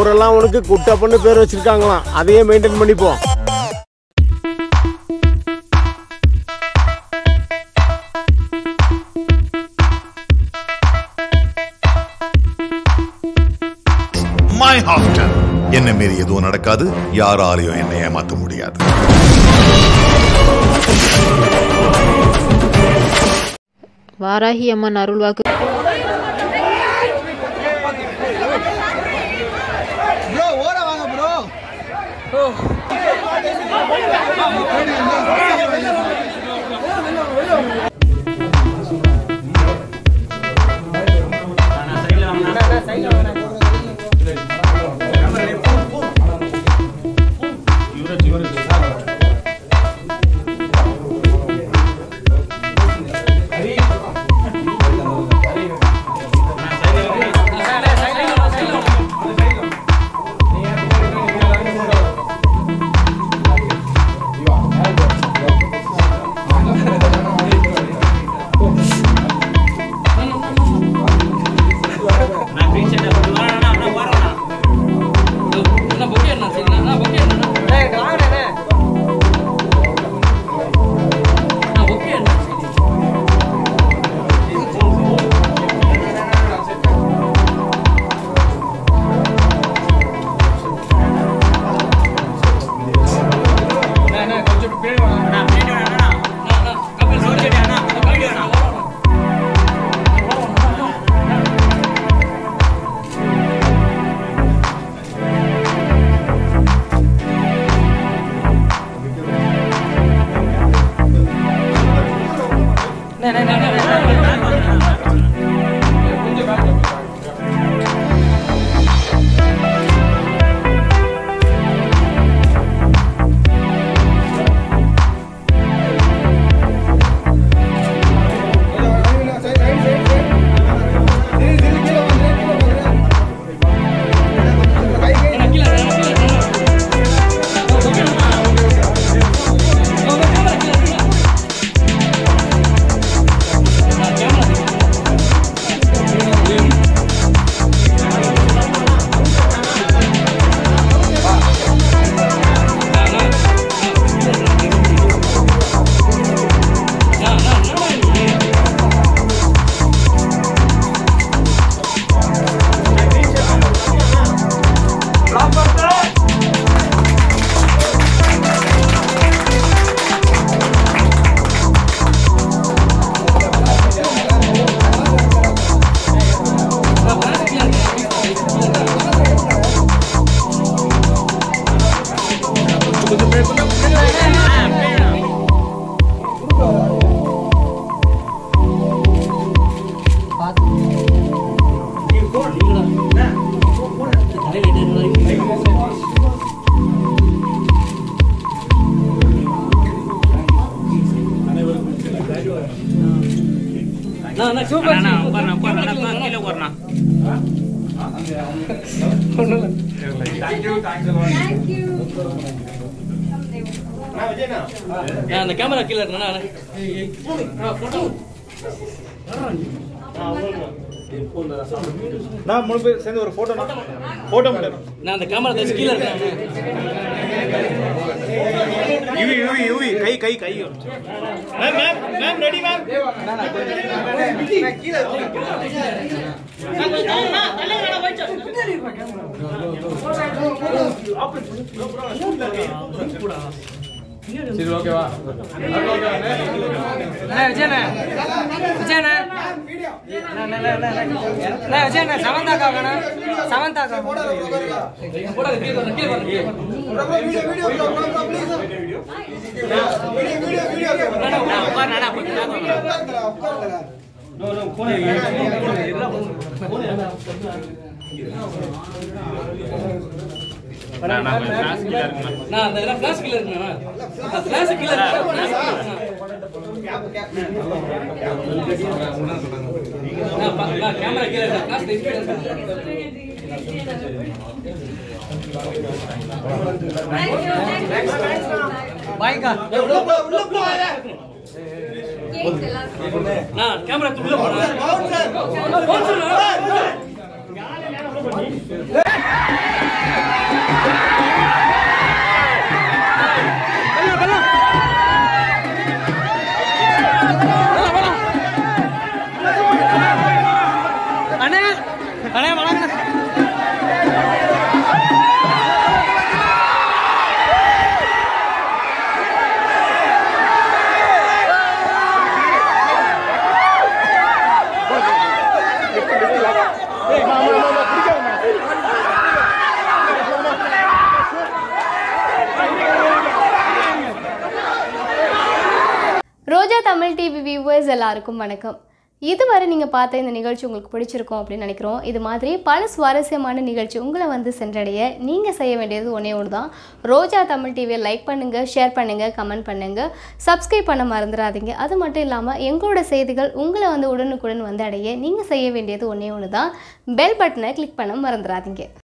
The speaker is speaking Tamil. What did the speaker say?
ஊரெல்லாம் உனக்கு குட்டப்பன்னு பேர் வச்சிருக்காங்களாம் அதையே மெயின்டைன் பண்ணிப்போம் மை ஹாஸ்டல் என்ன மீறி எதுவும் நடக்காது யாராலையும் என்னை ஏமாத்த முடியாது வாராகி அம்மன் அருள்வாக்கு அந்த கேமரா கீழே இருக்கா நான் மூணு பேர் சேர்ந்து ஒரு போட்டோ போட்டோ மட்டும் நான் அந்த கேமரா தச்சு கீழே இருக்கேன் யூவி யூவி யூவி கை கை கை ma'am ma'am ma'am ready ma'am சரி ஓகேவா விஜயண்ணே விஜயண்ணே விஜயண்ணே சமந்தாக்கா வேணும் சமந்தாக்கா நான் அந்த எல்லாம் ஃபிளாஷ் கீழே இருக்கேன் ஃபிளாஷ் கீழே நான் கேமரா கீழே இருக்கேன் ஃபிளாஷ் கீழே இருக்கேன் பாய்க்கா நான் கேமரா உள்ள போனேன் அண்ணே அண்ணே வணக்கம் ரோஜா தமிழ் டிவி வியூவர்ஸ் எல்லாருக்கும் வணக்கம் இதுவரை நீங்கள் பார்த்த இந்த நிகழ்ச்சி உங்களுக்கு பிடிச்சிருக்கும் அப்படின்னு நினைக்கிறோம் இது மாதிரி பல சுவாரஸ்யமான நிகழ்ச்சி உங்களை வந்து சென்றடைய நீங்கள் செய்ய வேண்டியது ஒன்றே ஒன்று தான் ரோஜா தமிழ் டிவியை லைக் பண்ணுங்கள் ஷேர் பண்ணுங்கள் கமெண்ட் பண்ணுங்கள் சப்ஸ்கிரைப் பண்ண மறந்துடாதீங்க அது மட்டும் இல்லாமல் எங்களோட செய்திகள் உங்களை வந்து உடனுக்குடன் வந்து அடைய நீங்கள் செய்ய வேண்டியது ஒன்றே ஒன்று தான் பெல் பட்டனை கிளிக் பண்ண மறந்துடாதீங்க